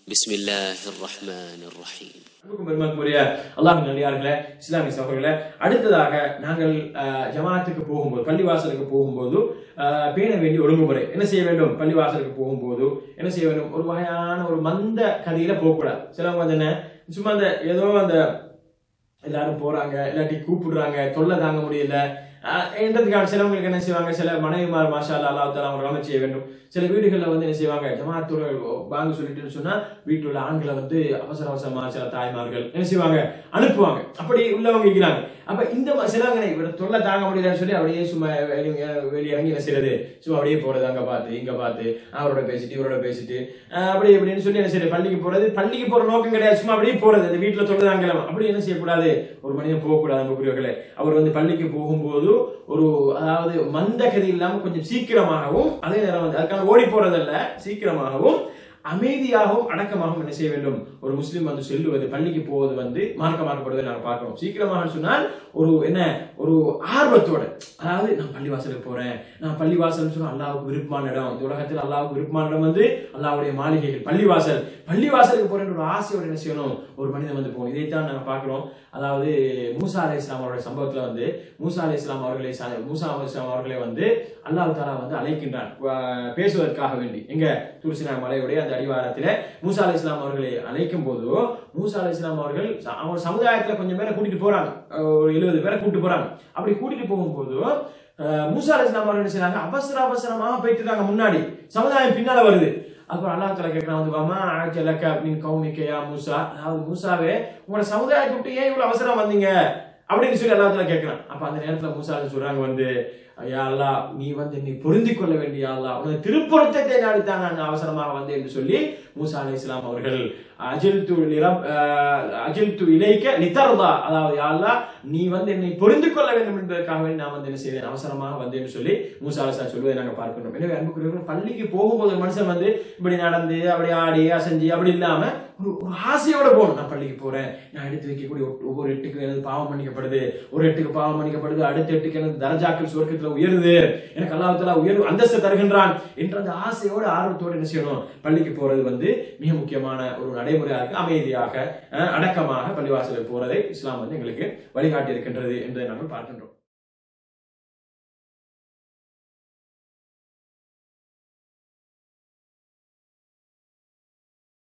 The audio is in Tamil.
بسم الله الرحمن الرحيم அன்புக்கும் பெருமக்குரிய அல்லாஹ் நல்லியார்களே இஸ்லாமிய சகோதரர்களே அடுத்ததாக நாங்கள் அஹ், ஜமாத்துக்கு போகும்போது பள்ளிவாசலுக்கு போகும்போது அஹ், பேண வேண்டிய ஒழுங்குமுறை என்ன செய்ய வேண்டும் பள்ளிவாசலுக்கு போகும்போது என்ன செய்ய வேண்டும் ஒரு வகையான ஒரு மந்த கதியில போகக்கூடாது சிலவங்க வந்து என்ன சும்மா அந்த ஏதோ அந்த எல்லாரும் போறாங்க இல்லாட்டி கூப்பிடுறாங்க தொல்லை தாங்க முடியல அஹ், என்றதுக்காக சிலவங்களுக்கு என்ன செய்வாங்க சில மனைவிமார் மாஷா அல்லா அல்லாஹ் தாலா அவங்க கவனம் செய்ய வேண்டும் சில வீடுகளில் வந்து என்ன செய்வாங்க ஜமாத்தோட வாங்க சொல்லிட்டுன்னு சொன்னா வீட்டில் உள்ள ஆண்களை வந்து அவசர அவசரமா சில தாய்மார்கள் என்ன செய்வாங்க அனுப்புவாங்க அப்படி உள்ளவங்க இருக்கிறாங்க அப்ப இந்த ம- சிலவங்க இவர தொல்லை தாங்க முடியலன்னு சொல்லி அப்படியே சும்மா வெளிய வெளியிறங்கி என்ன செய்யறது சும்மா அப்படியே போறது அங்க பார்த்து இங்க பார்த்து அவரோட பேசிட்டு இவரோட பேசிட்டு அஹ், அப்படி இப்படின்னு சொல்லி என்ன செய்யறது பள்ளிக்கு போறது பள்ளிக்கு போற நோக்கம் கிடையாது சும்மா அப்படியே போறது அந்த வீட்டுல தொல்லை தாங்கலாம் அப்படி என்ன செய்யக்கூடாது ஒரு மனிதன் போகக்கூடாது அன்புக்குரியவர்களே அவர் வந்து பள்ளிக்கு போகும்போது ஒரு அதாவது மந்த கதி இல்லாம கொஞ்சம் சீக்கிரமாகவும் அதே நேரம் வந்து அதுக்காக ஓடி போறதல்ல சீக்கிரமாகவும் அமைதியாகவும் அடக்கமாகவும் என்ன செய்ய வேண்டும் ஒரு முஸ்லீம் வந்து செல்லுவது பள்ளிக்கு போவது வந்து மார்க்கமாக்கப்படுவதை நாங்கள் பார்க்கிறோம் சீக்கிரமாக சொன்னால் ஒரு என்ன ஒரு ஆர்வத்தோட அதாவது நான் பள்ளிவாசலுக்கு போறேன் நான் பள்ளிவாசல் சொன்னா அல்லாவுக்கு விருப்பமான இடம் இந்த உலகத்தில் அல்லாவுக்கு விருப்பமான இடம் வந்து அல்லாவுடைய மாளிகைகள் பள்ளிவாசல் பள்ளிவாசலுக்கு போறேன்ற ஒரு ஆசையோட என்ன செய்யணும் ஒரு மனிதன் வந்து போகணும் இதைத்தான் நாங்க பார்க்கிறோம் அதாவது மூசா அலை இஸ்லாம் அவருடைய சம்பவத்துல வந்து மூசா அலை இஸ்லாம் அவர்களை ச- மூசா அலை இஸ்லாம் அவர்களை வந்து அல்லாஹ் தாலா வந்து அழைக்கின்றான் வ- பேசுவதற்காக வேண்டி எங்க துருசினா மலையுடைய அந்த அடிவாரத்திலே மூசா அலை இஸ்லாம் அவர்களை அழைக்கும் போது மூசா அலை இஸ்லாம் அவர்கள் ச- அவங்க சமுதாயத்துல கொஞ்சம் பேரை கூட்டிட்டு போறாங்க அஹ் ஒரு எழுபது பேரை கூட்டிட்டு போறாங்க அப்படி கூட்டிட்டு போகும்போது அஹ் மூசா அலை இஸ்லாம் அவர்கள் என்ன செய்றாங்க அவசர அவசரமாக போயிட்டு இருக்காங்க முன்னாடி சமுதாயம் பின்னால வருது அப்புறம் அல்லாஹ் தலா கேட்கறான் வந்து வாமா ஆஜலக்க அப்படின்னு கவுனிக்கையா மூசா அதாவது மூசாவே உங்களோட சமுதாயத்தை விட்டு ஏன் இவ்வளவு அவசரம் வந்தீங்க அப்படின்னு சொல்லி அல்லாஹ் தலா கேட்கறான் அப்ப அந்த நேரத்துல மூசா சொல்றாங்க வந்து யா அல்லாஹ் நீ வந்து நீ பொருந்தி கொள்ள வேண்டிய யா அல்லாஹ் உனது திருப்பொருத்தத்தை நாடித்தான் நான் அவசரமாக வந்தேன் என்று சொல்லி மூசா அலை இஸ்லாம் அவர்கள் அஜில் து அஜில் து இலைக்க நித்தர்தா அதாவது யா அல்லாஹ் நீ வந்து என்னை பொருந்து கொள்ள வேண்டும் என்பதற்காக வேண்டி நான் வந்து என்ன செய்தேன் அவசரமாக வந்தேன்னு சொல்லி மூசா அலிஸ்லாம் சொல்வதை நாங்க பார்க்கணும் எனவே அன்புக்குரியவர்கள் பள்ளிக்கு போகும்போது ஒரு மனுஷன் வந்து இப்படி நடந்து அப்படி ஆடி அசைஞ்சு அப்படி இல்லாம ஒரு ஒரு ஆசையோட போகணும் நான் பள்ளிக்கு போறேன் நான் எடுத்து வைக்கக்கூடிய ஒ- ஒவ்வொரு எட்டுக்கு எனது பாவம் மன்னிக்கப்படுது ஒரு எட்டுக்கு பாவம் மன்னிக்கப்படுது அடுத்த எட்டுக்கு எனது தரஜாக்கள் சுவர்க்கத்துல உயருது எனக்கு அல்லாஹ் உயர்வு அந்தஸ்து தருகின்றான் என்ற அந்த ஆசையோட ஆர்வத்தோடு என்ன செய்யணும் பள்ளிக்கு போறது வந்து மிக முக்கியமான ஒரு நடைமுறையாக இருக்கு அமைதியாக அஹ், அடக்கமாக பள்ளிவாசலுக்கு போறதை இஸ்லாம் வந்து எங்களுக்கு வழிகாட்டி இருக்கின்றது என்பதை நாங்கள் பார்க்கின்றோம்